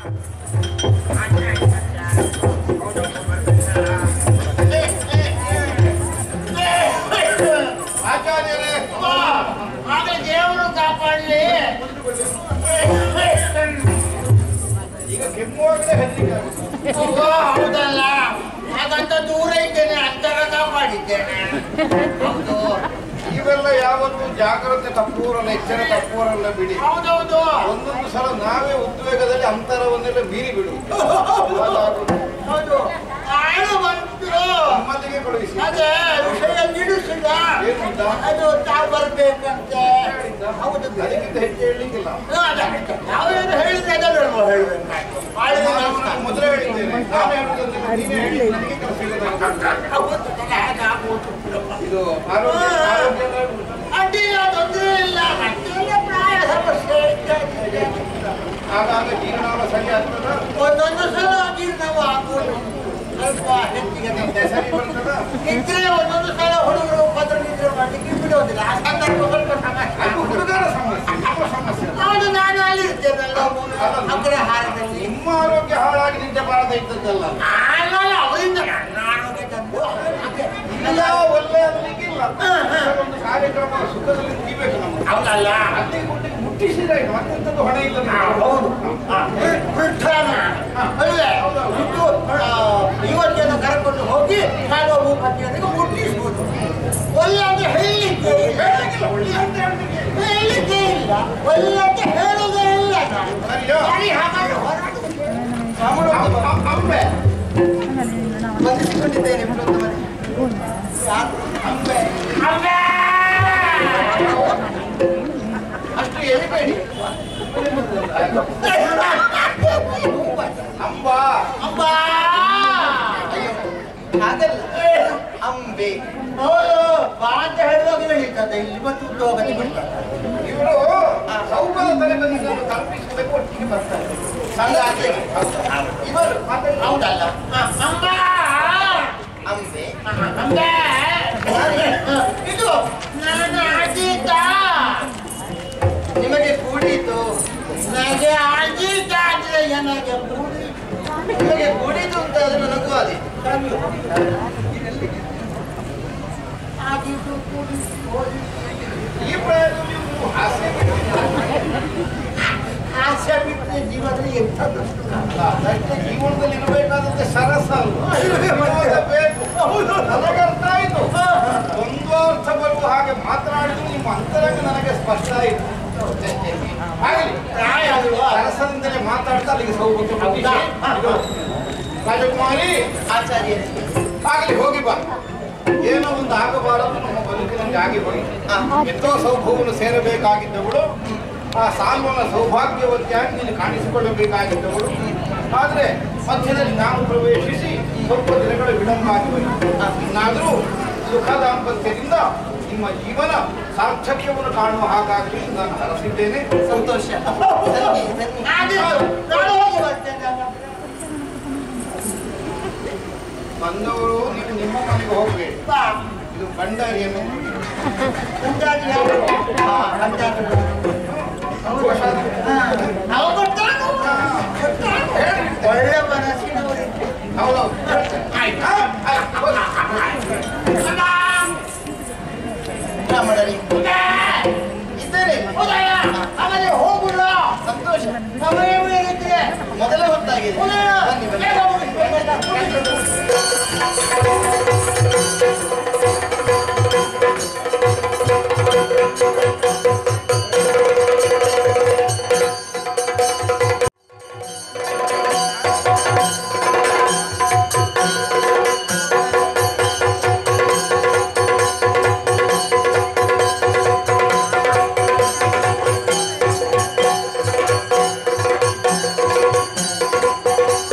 ಆಚಾರ್ಯರೇ ಆಗ ದೇವರು ಕಾಪಾಡಲಿ ಈಗ ಕೆಮ್ಮುವಾಗಲೇ ಹೆದರಿಕೆ ಆಗುತ್ತೆ. ಹೌದಲ್ಲ ಹಾಗಂತ ದೂರ ಇದ್ದೇನೆ ಅಂತರ ಕಾಪಾಡಿದ್ದೇನೆ ಹೌದು ನೀವೆಲ್ಲ ಯಾವತ್ತೂ ಜಾಗ್ರತೆ ತಪ್ಪುವರಲ್ಲ ಎಚ್ಚರ ತಪ್ಪುವರಲ್ಲ ಬಿಡಿ ಹೌದೌದು ಒಂದೊಂದು ಸಲ ನಾವೇ ಉದ್ವೇಗದಲ್ಲಿ ಅಂತರವನ್ನೆಲ್ಲ ಮೀರಿ ಬಿಡು ಹೌದು ಆಳು ಬಂತು ನಮ್ಮಲ್ಲಿಗೆ ಕಳುಹಿಸಿ ಅದೇ ವಿಷಯ ತಿಳಿಸಿದ ಏನು ಅಂತ? ಅದು ತಾವು ಬರ್ಬೇಕಂತೆ ಹೌದು ಅದಕ್ಕಿಂತ ಹೆಚ್ಚು ಹೇಳಲಿಕ್ಕಿಲ್ಲ ನಾವೇನು ಹೇಳಿದ್ರೆ ಅದನ್ನು ಹೇಳ್ಬೇಕಾಯ್ತು ಆಳು ನಾನು ಬಂತು. ಮೊದಲೇ ಹೇಳಿದ್ದೇನೆ ನಾನು ಹೇಳುವುದಂದ್ರೆ ನೀನೇ ಹೇಳಿ ನನಗೆ ಕೆಲಸ ಇಲ್ಲದಂಗೆ. ಹೌದು, ಹೇಗಾಗುವುದು? ಇದು ಆರೋಗ್ಯ ಆರೋಗ್ಯ ಎಲ್ಲ ಉಂಟು. ಅಡ್ಡಿಲ್ಲ ತೊಂದರೆ ಇಲ್ಲ ಮತ್ತೆಲ್ಲ ಪ್ರಾಯ ಸಮಸ್ಯೆ ಇತ್ಯಾದಿ. ಆಗಾಗ ಜೀರ್ಣಾವ ಸರಿ ಆಗ್ತದ ಒಂದೊಂದು ಸಲ ಜೀರ್ಣವು ಆಗುವುದು ಸ್ವಲ್ಪ ಹೆಚ್ಚಿಗೆ ನಿದ್ದೆ ಸರಿ ಬರ್ತದ ನಿದ್ರೆ ಒಂದೊಂದು ಸಲ ಹುಡುಗರು ಉಪದ್ರ ನಿದ್ರೆ ಮಾಡಲಿಕ್ಕೆ ಬಿಡೋದಿಲ್ಲ ಆ ಸಂದರ್ಭ ಸ್ವಲ್ಪ ಅದು ಸಮಸ್ಯೆ ಹುಡುಗರ ಸಮಸ್ಯೆ ನಿಮ್ಮ ಸಮಸ್ಯೆ ಅಲ್ಲ. ಹೌದು ನಾನು ಅಲ್ಲಿ ಇರ್ತೇನಲ್ಲ ಅಗ್ರಹಾರದಲ್ಲಿ ನಿಮ್ಮ ಆರೋಗ್ಯ ಹಾಳಾಗಿ ನಿದ್ದೆ ಬಾರದೆ ಇದ್ದದ್ದಲ್ಲ ಅಲ್ಲಲ್ಲ ಅವರಿಂದ ನನ್ನ ಆರೋಗ್ಯ ತಂದು ಹಾಗೆ. ಇಲ್ಲ ಒಳ್ಳೆ ಅನ್ನಲಿಕ್ಕಿಲ್ಲ ಒಂದು ಕಾರ್ಯಕ್ರಮ ಸುಖದಲ್ಲಿ ಮುಗಿಬೇಕು ನಮಗೆ ಹೌದಲ್ಲ ಅಲ್ಲಿ ಗುಡ್ಡಿಗೆ ಮುಟ್ಟಿಸಿದ್ರೆ ಆಯ್ತು. ಮತ್ತೆಂಥದ್ದು ಹೊಣೆ ಇಲ್ಲ ನಿಮಗೆ. ಹೌದು ವೃದ್ಧಾನ ಅಲ್ಲೇ ಇದು ಯುವತಿಯನ್ನು ಕರ್ಕೊಂಡು ಹೋಗಿ ಕಾಲೋ ಭೂಪತಿಯೊಂದಿಗೆ ಮುಟ್ಟಿಸ್ಬೋದು ಒಳ್ಳೆ ಅಂತ ಹೇಳಲಿಕ್ಕೆ ಇಲ್ಲ ಒಳ್ಳೆ ಅಂತ ಹೇಳ್ಲಿಕ್ಕೆ. ಹೇಳಲಿಕ್ಕೆ ಇಲ್ಲ ಒಳ್ಳೆ ಅಂತ ಹೇಳೋದೇ ಇಲ್ಲ ನಾನು. ಸರಿಯಾ? ಸರಿ ಹಾಗಾದ್ರೆ ಹೊರಡು. ಅಮ್ಮ, ಅಮ್ಮ, ಅಂಬೆ ಬಂಧಿಸಿಕೊಂಡಿದ್ದೇನೆ ಬಿಡೋದು ಮನೆ. ಯಾರು? ಅಂಬೆ. ಅಂಬೆ! ಅಷ್ಟು ಎಳಿಬೇಡಿ ಅಂಬ ಅಂಬಾ ಹಾಗಲ್ಲ ಅಂಬೆ ಹೌದು ಬಾ ಅಂತ ಹೇಳುವಾಗ ಹೇಳಿದ್ದದ ಇಲ್ಲಿ ಮತ್ತು ಹೋಗದೆ ಬಿಡ್ತಾರೆ ಇವರು ಸೌಕರ್ಯ ತಲೆ ಬಂದಿದ್ದನ್ನು ತಲುಪಿಸಬೇಕು ಒಟ್ಟಿಗೆ ಬರ್ತಾರೆ ಸಂಗಾತಿ ಇವರು ಮಾತಾಡಿ ಹೌದಲ್ಲ ಅಂಬಾ ಅಂಬೆ ಅಂಬೆ ಇದು ನನ್ನ ಅಜಿತ ನಿಮಗೆ ಕೂಡಿತು ನನಗೆ ಅಜಿತ ಅಂದ್ರೆ ನನಗೆ ಕೂಡಿ ನಿಮಗೆ ಕೂಡಿತು ಅಂತ ಅದು ನನಗೂ ಅದೇ ಆಗಿದ್ದು ಕೂಡಿ ಈ ಪ್ರಾಯದಲ್ಲಿ ನೀವು ಹಾಸ್ಯ ಆಸೆ ಬಿಟ್ಟರೆ ಜೀವನದಲ್ಲಿ ಎಂಥದ್ದು ಅಲ್ಲ, ಅದಕ್ಕೆ ಜೀವನದಲ್ಲಿ ಇರಬೇಕಾದಂತೆ ಸರಸ ಅಲ್ವಾ? ವಿನೋದ ಬೇಕು ನನಗೆ ಅರ್ಥ ಆಯ್ತು ಒಂದು ಅರ್ಥ ಬರುವ ಹಾಗೆ ಮಾತನಾಡಿದ್ರು ನಿಮ್ಮ ಅಂತರಂಗ ನನಗೆ ಸ್ಪಷ್ಟ ಆಯಿತು ಆಗಲಿ ಪ್ರಾಯ ಅಲ್ವಾ ಸರಸದಿಂದಲೇ ಮಾತಾಡ್ತಾ ಅಲ್ಲಿಗೆ ಸೌಭಾಗ್ಯ ಹೌದಾ? ರಾಜಕುಮಾರಿ ಆಚಾರ್ಯ ಆಗಲಿ ಹೋಗಿ ಬಾ ಏನೋ ಒಂದು ಆಗಬಾರದು ನಮ್ಮ ಬದುಕಿನಲ್ಲಿ ಆಗಿ ಹೋಯಿತು ಎಷ್ಟೋ ಸೌಭಾಗ್ಯವನ್ನು ಸೇರಬೇಕಾಗಿದ್ದವಳು ಆ ಸಾಲ್ವನ ಸೌಭಾಗ್ಯವತಿಯಾಗಿ ನೀನು ಕಾಣಿಸಿಕೊಳ್ಳಬೇಕಾಗಿದ್ದವಳು ಆದರೆ ಮಧ್ಯದಲ್ಲಿ ನಾವು ಪ್ರವೇಶಿಸಿ ಸ್ವಲ್ಪ ದಿನಗಳ ವಿಳಂಬ ಆಗಿ ಹೋಯಿತು ಇನ್ನಾದರೂ ಸುಖ ದಾಂಪತ್ಯದಿಂದ ನಿಮ್ಮ ಜೀವನ ಸಾರ್ಥಕ್ಯವನ್ನು ಕಾಣುವ ಹಾಗಾಗಲಿ ಎಂದು ನಾನು ಹರಸಿದ್ದೇನೆ ಸಂತೋಷ ಸನ್ನಿ, ಸನ್ನಿ. ಆದೀತು. ನಾನು ಹೋಗಿ ಬರ್ತೇನೆ ಅಲ್ಲ. ಬಂದವರು ನೀವು ನಿಮ್ಮ ಮನೆಗೆ ಹೋಗಬೇಡಿ ಬಾ. ಇದು ಭಂಡಾರಿಯನ್ನು ಮುಂಜಾನೆ ಯಾರು? ಹಾ, ಬಂದಾಗ. ಹಾ, ನಾವು ಕೊಡ್ತಾನು. ಕೊಡ್ತಾನು. ಒಳ್ಳೆ ಮನಸ್ಸಿನವರೇ ಹೌದೌದು ಆಯ್ತು ಹಾ? ಆಯ್ತು ಹೋಗಿ. ಬ್ರಾಹ್ಮಣರೇ. ಇದ್ದಾರೆ ಆಮೇಲೆ ಹೋಗುಲ್ಲ ಸಂತೋಷ ಸಮಯವೂ ಏನಿದೆ ಮೊದಲ ಹೊತ್ತಾಗಿದೆ ಬನ್ನಿ, ಬನ್ನಿ. ಆ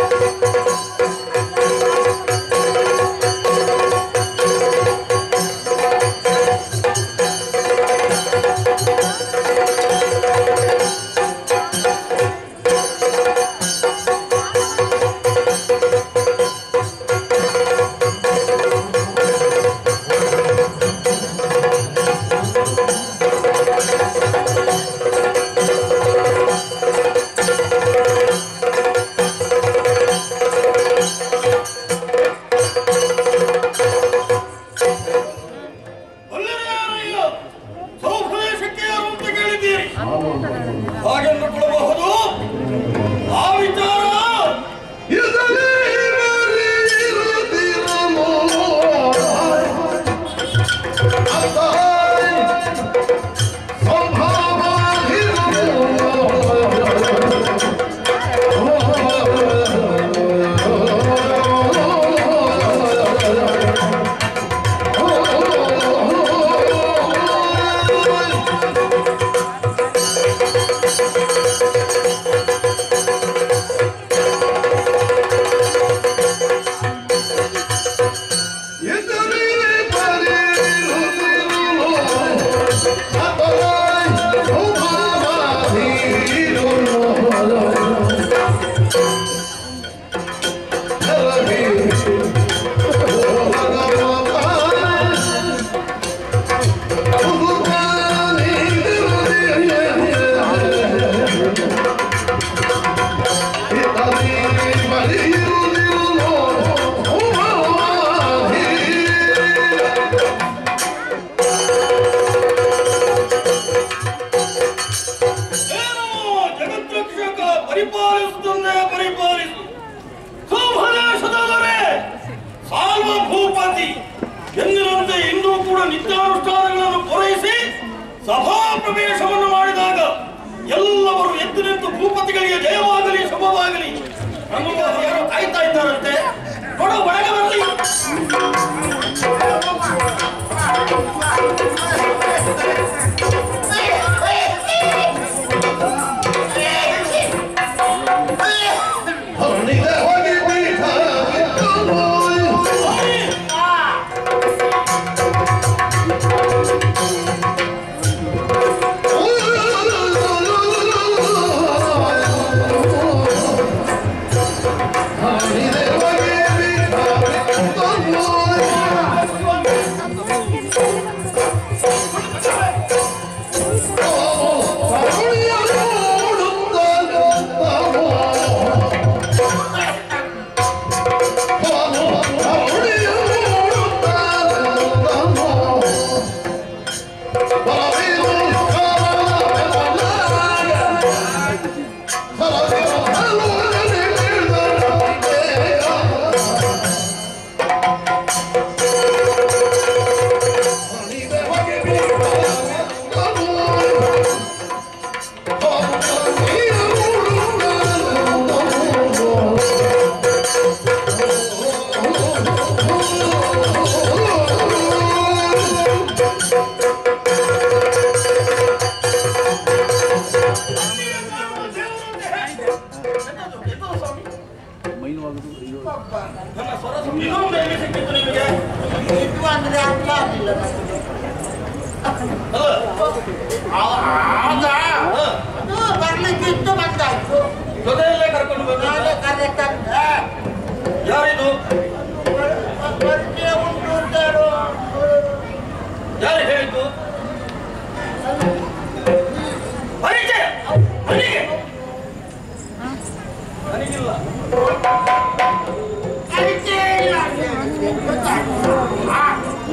ಏನೋ ಜಗದ್ರಕ್ಷಕ ಪರಿಪಾಲಿಸುತ್ತಂದೇ ಪರಿಪಾಲಿಸು ಸೋಮದೇಶದವರೇ ಸಾಲ್ವ ಭೂಪತಿ ಎಂದಿನಂತೆ ಇನ್ನೂ ಕೂಡ ನಿತ್ಯಾನುಷ್ಠಾನಗಳನ್ನು ಪೂರೈಸಿ ಸಭಾ ಪ್ರವೇಶವನ್ನು ಮಾಡಿದಾಗ ಎಲ್ಲವರು ಎದ್ದು ನಿಂತು ಭೂಪತಿಗಳಿಗೆ ಜಯವಾಗಲಿ ಶುಭವಾಗಲಿ ನಮಗೋಸ್ಕರ ಯಾರೋ ಕಾಯ್ತಾ ಇದ್ದಾರಂತೆ ನೋಡು ಒಳಗೆ ಬರಲಿ ನನ್ನ ಸ್ವರ ಇನ್ನೊಂದು ಎಲ್ಲಿ ಸಿಕ್ಕಿತ್ತು ನಿಮಗೆ ಇದು ಅಂದ್ರೆ ಅರ್ಥ ಆಗ್ಲಿಲ್ಲ ನನಗೆ. ಅಲ್ಲ ಆ- ಆಗ ಹ. ಅದು ಬರ್ಲಿಕ್ಕಿತ್ತು ಬಂದಾಯ್ತು ಜೊತೆಯಲ್ಲೇ ಕರ್ಕೊಂಡು ಬಂದ ನಾಳೆ ಕರೆಕ್ಟ್ ಅಂತ ಯಾರಿದು ಪರಿಚಯ ಉಂಟು ಅಂತ ಹೇಳು. ಯಾರು ಹೇಳಿದ್ದು ಪರಿಚಯ ನನಗೆ ನನಗಿಲ್ಲ ಪರಿಚಯ ಇಲ್ಲ ಗೊತ್ತಾಯ್ತು. ಆ,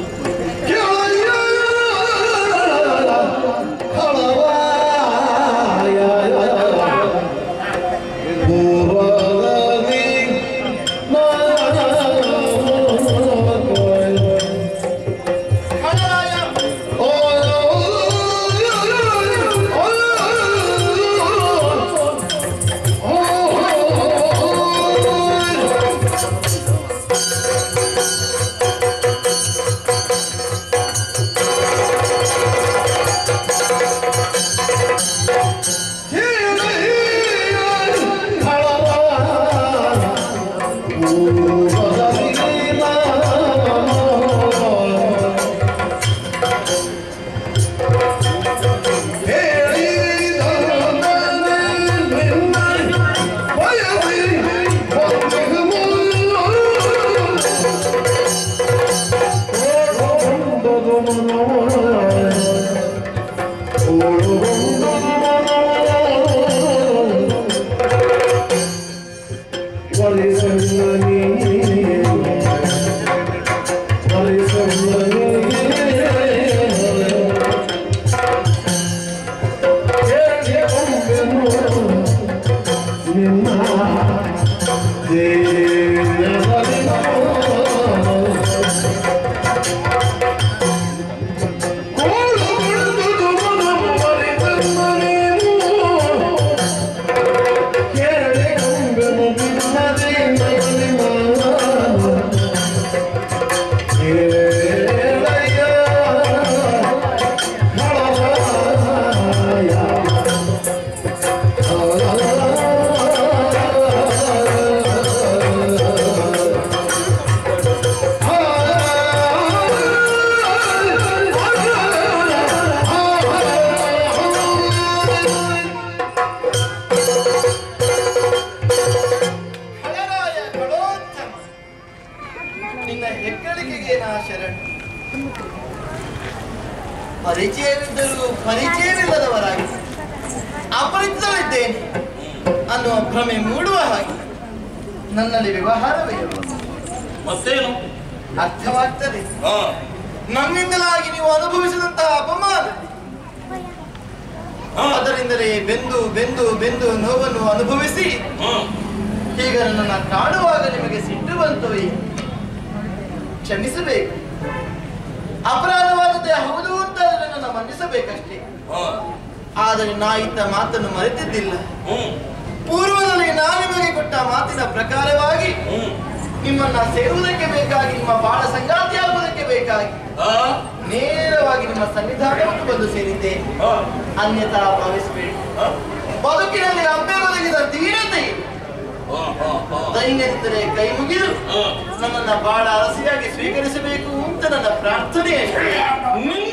ಕಳರಾಯ Oh ಪರಿಚಯವಿದ್ದರೂ ಪರಿಚಯವಿಲ್ಲದವರಾಗಿ ಅಪರಿಚಿತವಿದ್ದೇನೆ ಅನ್ನುವ ಭ್ರಮೆ ಮೂಡುವ ಹಾಗೆ ನನ್ನಲ್ಲಿ ವ್ಯವಹಾರವೇ ಇಲ್ಲ. ಮತ್ತೇನು ಅರ್ಥವಾಗ್ತದೆ ಹಾ ನನ್ನಿಂದಲಾಗಿ ನೀವು ಅನುಭವಿಸಿದಂತಹ ಅಪಮಾನ ಹಾ ಅದರಿಂದಲೇ ಬೆಂದು ಬೆಂದು ಬೆಂದು ನೋವನ್ನು ಅನುಭವಿಸಿ ಹಾ ಈಗ ನನ್ನನ್ನು ಕಾಣುವಾಗ ನಿಮಗೆ ಸಿಟ್ಟು ಬಂತು ಈ. ಕ್ಷಮಿಸಬೇಕು ಅಪರಾಧವಾದದ್ದೇ ಹೌದು ಅಂತ ನನ್ನನ್ನು ಮನ್ನಿಸಬೇಕಷ್ಟೇ ಹಾ ಆದರೆ ನಾ ಇದ್ದ ಮಾತನ್ನು ಮರೆತಿದ್ದಿಲ್ಲ ಹ್ಮ್ ಪೂರ್ವದಲ್ಲಿ ನಾನು ನಿಮಗೆ ಕೊಟ್ಟ ಮಾತಿನ ಪ್ರಕಾರವಾಗಿ ಹ್ಮ್ ನಿಮ್ಮನ್ನ ಸೇರುವುದಕ್ಕೆ ಬೇಕಾಗಿ ನಿಮ್ಮ ಬಾಳ ಸಂಗಾತಿಯಾಗುವುದಕ್ಕೆ ಬೇಕಾಗಿ ಹಾ ನೇರವಾಗಿ ನಿಮ್ಮ ಸನ್ನಿಧಾನವನ್ನು ಬಂದು ಸೇರಿದ್ದೆ ಹಾ ಅನ್ಯತಾ ಭಾವಿಸಬೇಡಿ ಹಾ ಬದುಕಿನಲ್ಲಿ ಅಬ್ಬೆ ಒದಗಿದ ಧೀರತೆ ಹಾ ಹಾ ಹಾ ದೈನ್ಯಂತಲೇ ಕೈ ಮುಗಿದು ಹಾ ನನ್ನನ್ನ ಬಾಳ ಅರಸಿಯಾಗಿ ಸ್ವೀಕರಿಸಬೇಕು ಅಂತ ನನ್ನ ಪ್ರಾರ್ಥನೆ ಅಷ್ಟೇ ನಿನ್ನ